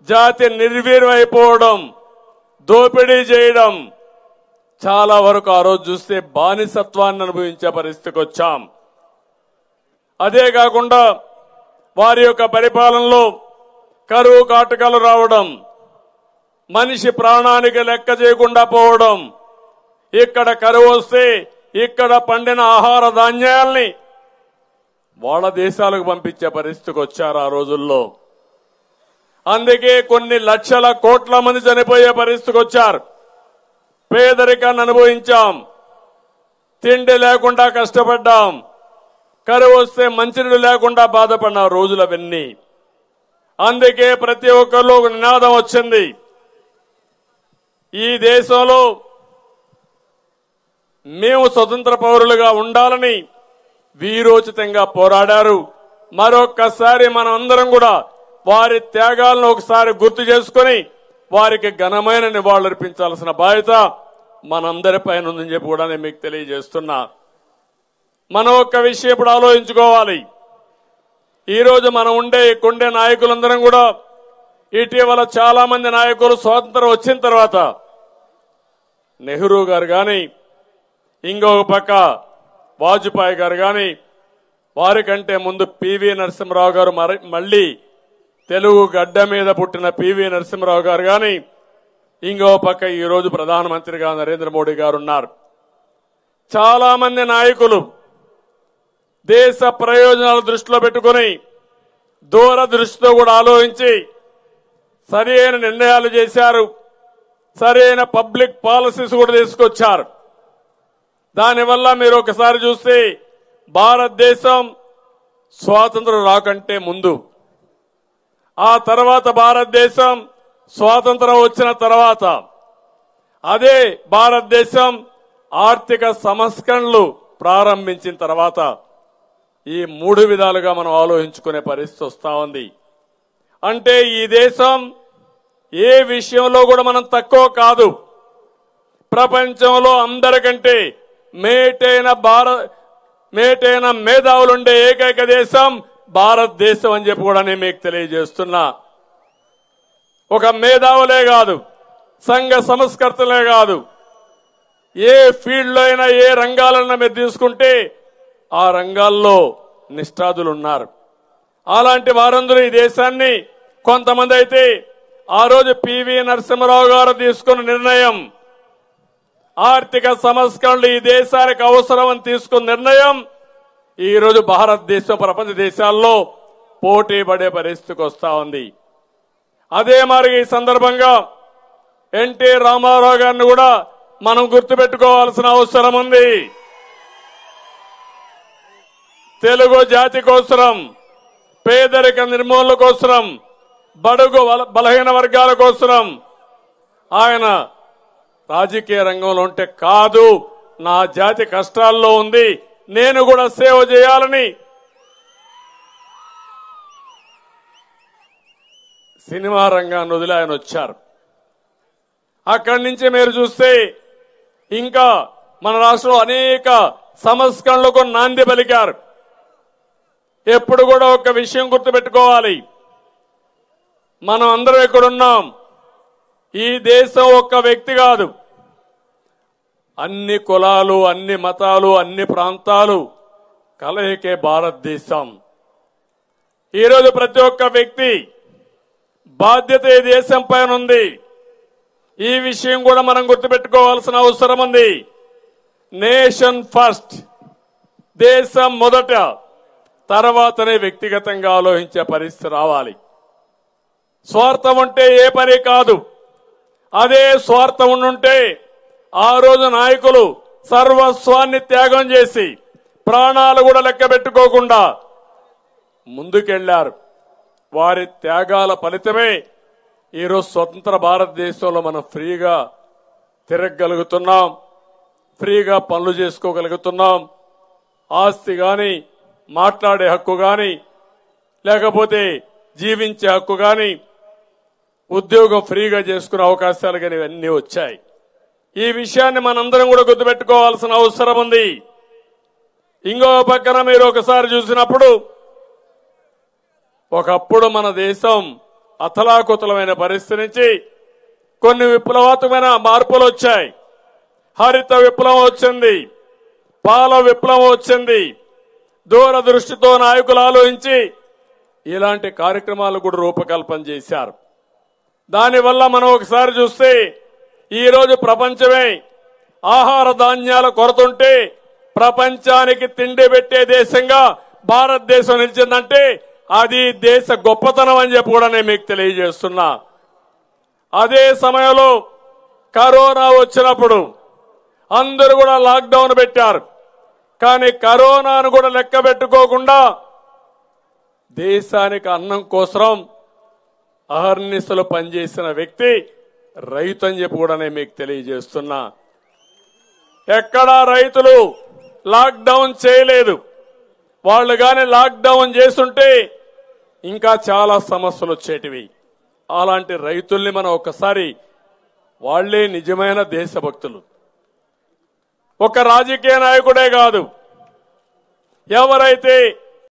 జాతి నిర్వీర్యమైపోవడం దోపిడీ చేయడం చాలా వరకు ఆ రోజు చూస్తే బానిసత్వాన్ని అనుభవించే పరిస్థితికి వచ్చాం అదే కాకుండా వారి యొక్క పరిపాలనలో కరువు కాటకాలు రావడం మనిషి ప్రాణానికి లెక్క చేయకుండా పోవడం ఇక్కడ కరువు వస్తే ఇక్కడ పండిన ఆహార ధాన్యాల్ని వాళ్ళ దేశాలకు పంపించే పరిస్థితికి వచ్చారు ఆ రోజుల్లో అందుకే కొన్ని లక్షల కోట్ల మంది చనిపోయే పరిస్థితికి వచ్చారు పేదరికాన్ని అనుభవించాం తిండి లేకుండా కష్టపడ్డాం కరువు వస్తే మంచినీళ్ళు లేకుండా బాధపడిన రోజులు అవన్నీ అందుకే ప్రతి ఒక్కరిలో ఒక నినాదం వచ్చింది ఈ దేశంలో మేము స్వతంత్ర పౌరులుగా ఉండాలని వీరోచితంగా పోరాడారు మరొక్కసారి మనం అందరం కూడా వారి త్యాగాలను ఒకసారి గుర్తు చేసుకొని వారికి ఘనమైన నివాళులర్పించాల్సిన బాధ్యత మనందరిపైన ఉందని చెప్పి కూడా నేను మీకు తెలియజేస్తున్నా మనం ఒక్క విషయం ఇప్పుడు ఆలోచించుకోవాలి ఈ రోజు మనం ఉండే కొండే నాయకులందరం కూడా ఇటీవల చాలా మంది నాయకులు స్వాతంత్రం వచ్చిన తర్వాత నెహ్రూ గారు కానీ ఇంకొక పక్క వాజ్పేయి గారు కానీ వారికంటే ముందు పివి నరసింహరావు గారు మరి మళ్ళీ తెలుగు గడ్డ మీద పుట్టిన పివి నరసింహరావు గారు కానీ ఇంకో పక్క ఈ రోజు ప్రధానమంత్రిగా నరేంద్ర మోడీ గారు ఉన్నారు చాలా మంది నాయకులు దేశ ప్రయోజనాలు దృష్టిలో పెట్టుకుని దూరదృష్టితో కూడా ఆలోచించి సరైన నిర్ణయాలు చేశారు సరైన పబ్లిక్ పాలసీస్ కూడా తీసుకొచ్చారు దానివల్ల మీరు ఒకసారి చూస్తే భారతదేశం స్వాతంత్రం రాకంటే ముందు ఆ తర్వాత భారతదేశం స్వాతంత్రం వచ్చిన తర్వాత అదే భారతదేశం ఆర్థిక సంస్కరణలు ప్రారంభించిన తర్వాత ఈ మూడు విధాలుగా మనం ఆలోచించుకునే పరిస్థితి వస్తా ఉంది అంటే ఈ దేశం ఏ విషయంలో కూడా మనం తక్కువ కాదు ప్రపంచంలో అందరికంటే మేటైన భారత్ మేటైన మేధావులుండే ఏకైక దేశం భారతదేశం అని చెప్పి కూడా నేను మీకు తెలియజేస్తున్నా ఒక మేధావులే కాదు సంఘ సంస్కర్తలే కాదు ఏ ఫీల్డ్లో అయినా ఏ రంగాలన్నా మీరు తీసుకుంటే ఆ రంగాల్లో నిష్ఠాదులు ఉన్నారు అలాంటి వారందరూ ఈ దేశాన్ని కొంతమంది అయితే ఆ రోజు పివి నరసింహరావు గారు తీసుకున్న నిర్ణయం ఆర్థిక సంస్కరణలు ఈ దేశానికి అవసరం అని తీసుకున్న నిర్ణయం ఈ రోజు భారతదేశం ప్రపంచ దేశాల్లో పోటీ పడే పరిస్థితికి వస్తా ఉంది అదే మరి ఈ సందర్భంగా ఎన్టీ రామారావు గారిని కూడా మనం గుర్తుపెట్టుకోవాల్సిన అవసరం ఉంది తెలుగు జాతి కోసరం పేదరిక నిర్మూలన కోసరం బడుగు బల- బలహీన వర్గాల కోసరం ఆయన రాజకీయ రంగంలో ఉంటే కాదు నా జాతి కష్టాల్లో ఉంది నేను కూడా సేవ చేయాలని సినిమా రంగాన్ని వదిలి ఆయన వచ్చారు అక్కడి నుంచి మీరు చూస్తే ఇంకా మన రాష్ట్రంలో అనేక సంస్కరణలకు నాంది పలికారు ఎప్పుడు కూడా ఒక విషయం గుర్తుపెట్టుకోవాలి మనం అందరం ఎక్కడున్నాం ఈ దేశం ఒక్క వ్యక్తి కాదు అన్ని కులాలు అన్ని మతాలు అన్ని ప్రాంతాలు కలయికే భారతదేశం ఈరోజు ప్రతి ఒక్క వ్యక్తి బాధ్యత ఈ దేశం పైన ఉంది ఈ విషయం కూడా మనం గుర్తుపెట్టుకోవాల్సిన అవసరం ఉంది నేషన్ ఫస్ట్ దేశం మొదట తర్వాతనే వ్యక్తిగతంగా ఆలోచించే పరిస్థితి రావాలి స్వార్థం ఉంటే ఏ పని కాదు అదే స్వార్థం ఉండుంటే ఆ రోజు నాయకులు సర్వస్వాన్ని త్యాగం చేసి ప్రాణాలు కూడా లెక్క పెట్టుకోకుండా ముందుకెళ్లారు వారి త్యాగాల ఫలితమే ఈరోజు స్వతంత్ర భారతదేశంలో మనం ఫ్రీగా తిరగగలుగుతున్నాం ఫ్రీగా పనులు చేసుకోగలుగుతున్నాం ఆస్తి గాని మాట్లాడే హక్కు గాని లేకపోతే జీవించే హక్కు గాని ఉద్యోగం ఫ్రీగా చేసుకునే అవకాశాలు కానీ ఇవన్నీ వచ్చాయి ఈ విషయాన్ని మనందరం కూడా గుర్తుపెట్టుకోవాల్సిన అవసరం ఉంది ఇంకో పక్కన మీరు ఒకసారి చూసినప్పుడు ఒకప్పుడు మన దేశం అతలాకుతలమైన పరిస్థితి నుంచి కొన్ని విప్లవాత్మకమైన మార్పులు వచ్చాయి హరిత విప్లవం వచ్చింది పాల విప్లవం వచ్చింది దూరదృష్టితో నాయకులు ఆలోచించి ఇలాంటి కార్యక్రమాలు కూడా రూపకల్పన చేశారు దానివల్ల మనం ఒకసారి చూస్తే ఈ రోజు ప్రపంచమే ఆహార ధాన్యాల కొరతుంటే ప్రపంచానికి తిండి పెట్టే దేశంగా భారతదేశం నిలిచిందంటే అది దేశ గొప్పతనం అని చెప్పి కూడా నేను మీకు తెలియజేస్తున్నా అదే సమయంలో కరోనా వచ్చినప్పుడు అందరూ కూడా లాక్డౌన్ పెట్టారు కానీ కరోనాను కూడా లెక్క పెట్టుకోకుండా దేశానికి అన్నం కోసం అహర్నిశలు పనిచేసిన వ్యక్తి రైతు అని చెప్పి కూడా నేను మీకు తెలియజేస్తున్నా ఎక్కడా రైతులు లాక్డౌన్ చేయలేదు వాళ్ళు గాని లాక్డౌన్ చేస్తుంటే ఇంకా చాలా సమస్యలు వచ్చేటివి అలాంటి రైతుల్ని మనం ఒకసారి వాళ్లే నిజమైన దేశభక్తులు ఒక రాజకీయ నాయకుడే కాదు ఎవరైతే